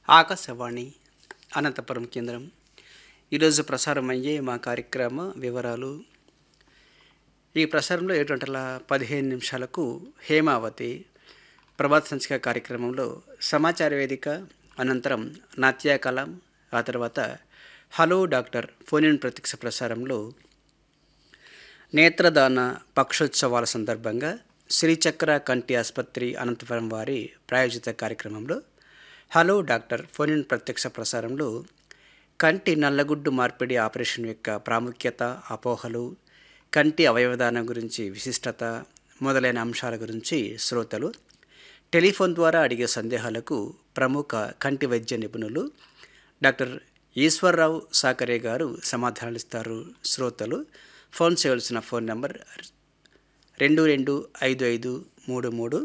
ఆకాశవాణి అనంతపురం కేంద్రం ఈరోజు ప్రసారం అయ్యే మా కార్యక్రమ వివరాలు ఈ ప్రసారంలో ఏడు గంటల పదిహేను నిమిషాలకు హేమావతి ప్రభాత సంచిక కార్యక్రమంలో సమాచార వేదిక అనంతరం నాట్యకళం ఆ తర్వాత హలో డాక్టర్ ఫోన్ ఇన్ ప్రత్యక్ష ప్రసారంలో నేత్రదాన పక్షోత్సవాల సందర్భంగా శ్రీచక్ర కంటి ఆసుపత్రి అనంతపురం వారి ప్రాయోజిత కార్యక్రమంలో హలో డాక్టర్ ఫోన్ ఇన్ ప్రత్యక్ష ప్రసారంలో కంటి నల్లగుడ్డు మార్పిడి ఆపరేషన్ యొక్క ప్రాముఖ్యత అపోహలు కంటి అవయవదానం గురించి విశిష్టత మొదలైన అంశాల గురించి శ్రోతలు టెలిఫోన్ ద్వారా అడిగే సందేహాలకు ప్రముఖ కంటి వైద్య నిపుణులు డాక్టర్ ఈశ్వర్రావు సాకరే గారు సమాధానాలిస్తారు శ్రోతలు ఫోన్ చేయవలసిన ఫోన్ నంబర్ రెండు రెండు ఐదు ఐదు మూడు మూడు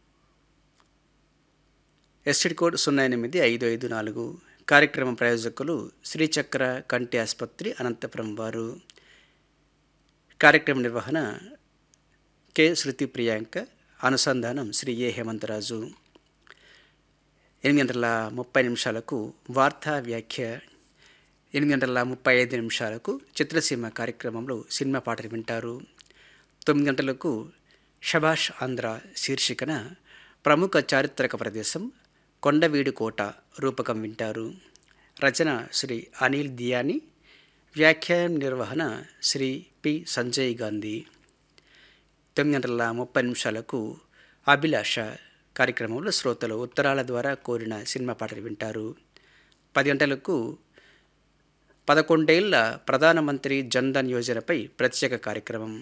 ఎస్టిడ్ కోడ్ సున్నా ఎనిమిది ఐదు ఐదు నాలుగు కార్యక్రమ ప్రాయోజకులు శ్రీచక్ర కంటి ఆసుపత్రి అనంతపురం వారు కార్యక్రమ నిర్వహణ కె శృతి ప్రియాంక అనుసంధానం శ్రీ ఏ హేమంతరాజు ఎనిమిది గంటల ముప్పై నిమిషాలకు వార్తా వ్యాఖ్య ఎనిమిది గంటల ముప్పై ఐదు నిమిషాలకు చిత్రసీమ కార్యక్రమంలో సినిమా పాటలు వింటారు తొమ్మిది గంటలకు షబాష్ ఆంధ్ర శీర్షికన ప్రముఖ చారిత్రక ప్రదేశం కొండవీడు కోట రూపకం వింటారు రచన శ్రీ అనిల్ దియాని వ్యాఖ్యానం నిర్వహణ శ్రీ పి సంజయ్ గాంధీ తొమ్మిది గంటల ముప్పై నిమిషాలకు అభిలాష కార్యక్రమంలో శ్రోతలు ఉత్తరాల ద్వారా కోరిన సినిమా పాటలు వింటారు పది గంటలకు పదకొండేళ్ల ప్రధానమంత్రి జన్ధన్ యోజనపై ప్రత్యేక కార్యక్రమం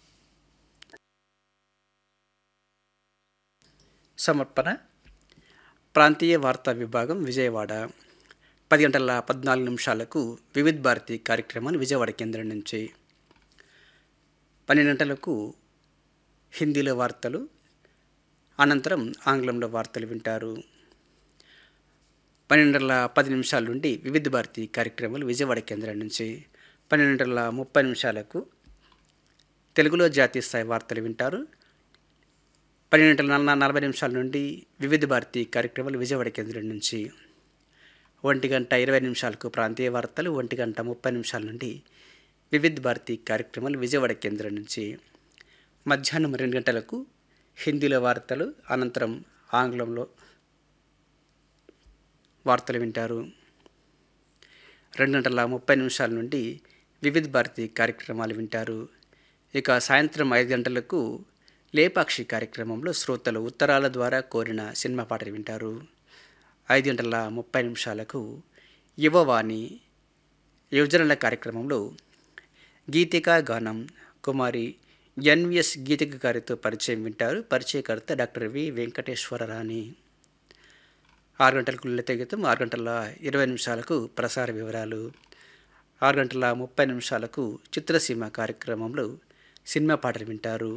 సమర్పణ ప్రాంతీయ వార్తా విభాగం విజయవాడ పది గంటల పద్నాలుగు నిమిషాలకు వివిధ్ భారతి కార్యక్రమాలు విజయవాడ కేంద్రం నుంచి పన్నెండు గంటలకు హిందీలో వార్తలు అనంతరం ఆంగ్లంలో వార్తలు వింటారు పన్నెండు గంటల పది నిమిషాల నుండి వివిధ భారతి కార్యక్రమాలు విజయవాడ కేంద్రం నుంచి పన్నెండు గంటల ముప్పై నిమిషాలకు తెలుగులో జాతీయ స్థాయి వార్తలు వింటారు పన్నెండు గంటల నల నలభై నిమిషాల నుండి వివిధ భారతి కార్యక్రమాలు విజయవాడ కేంద్రం నుంచి ఒంటి గంట ఇరవై నిమిషాలకు ప్రాంతీయ వార్తలు ఒంటి గంట ముప్పై నిమిషాల నుండి వివిధ భారతి కార్యక్రమాలు విజయవాడ కేంద్రం నుంచి మధ్యాహ్నం రెండు గంటలకు హిందీలో వార్తలు అనంతరం ఆంగ్లంలో వార్తలు వింటారు రెండు గంటల ముప్పై నిమిషాల నుండి వివిధ భారతి కార్యక్రమాలు వింటారు ఇక సాయంత్రం ఐదు గంటలకు లేపాక్షి కార్యక్రమంలో శ్రోతలు ఉత్తరాల ద్వారా కోరిన సినిమా పాటలు వింటారు ఐదు గంటల ముప్పై నిమిషాలకు యువవాణి యువజనుల కార్యక్రమంలో గీతిక గానం కుమారి ఎన్విఎస్ గీతిక గారితో పరిచయం వింటారు పరిచయకర్త డాక్టర్ వి వెంకటేశ్వరరాణి ఆరు గంటలకు లలిత గీతం ఆరు గంటల ఇరవై నిమిషాలకు ప్రసార వివరాలు ఆరు గంటల ముప్పై నిమిషాలకు చిత్రసీమ కార్యక్రమంలో సినిమా పాటలు వింటారు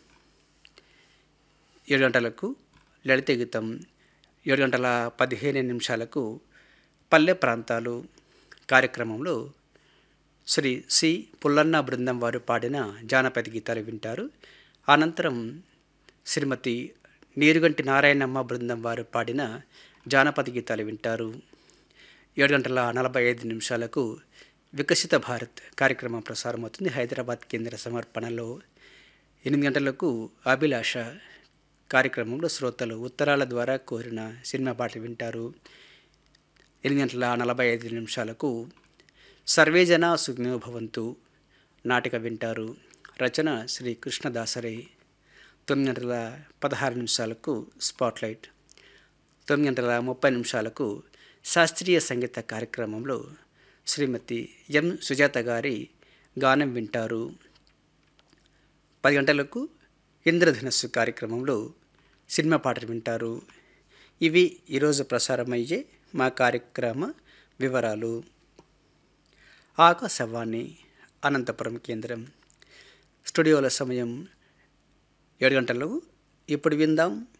ఏడు గంటలకు లలిత గీతం ఏడు గంటల పదిహేను నిమిషాలకు పల్లె ప్రాంతాలు కార్యక్రమంలో శ్రీ సి పుల్లన్న బృందం వారు పాడిన జానపద గీతాలు వింటారు అనంతరం శ్రీమతి నీరుగంటి నారాయణమ్మ బృందం వారు పాడిన జానపద గీతాలు వింటారు ఏడు గంటల నలభై ఐదు నిమిషాలకు వికసిత భారత్ కార్యక్రమం ప్రసారమవుతుంది హైదరాబాద్ కేంద్ర సమర్పణలో ఎనిమిది గంటలకు అభిలాష కార్యక్రమంలో శ్రోతలు ఉత్తరాల ద్వారా కోరిన సినిమా పాటలు వింటారు ఎనిమిది గంటల నలభై ఐదు నిమిషాలకు సర్వేజన సుజ్ఞో భవంతు నాటిక వింటారు రచన శ్రీ కృష్ణదాసరే తొమ్మిది గంటల పదహారు నిమిషాలకు స్పాట్లైట్ తొమ్మిది గంటల ముప్పై నిమిషాలకు శాస్త్రీయ సంగీత కార్యక్రమంలో శ్రీమతి ఎం సుజాత గారి గానం వింటారు పది గంటలకు ఇంద్రధనస్సు కార్యక్రమంలో సినిమా పాటలు వింటారు ఇవి ఈరోజు ప్రసారమయ్యే మా కార్యక్రమ వివరాలు ఆకాశవాణి అనంతపురం కేంద్రం స్టూడియోల సమయం ఏడు గంటలకు ఇప్పుడు విందాం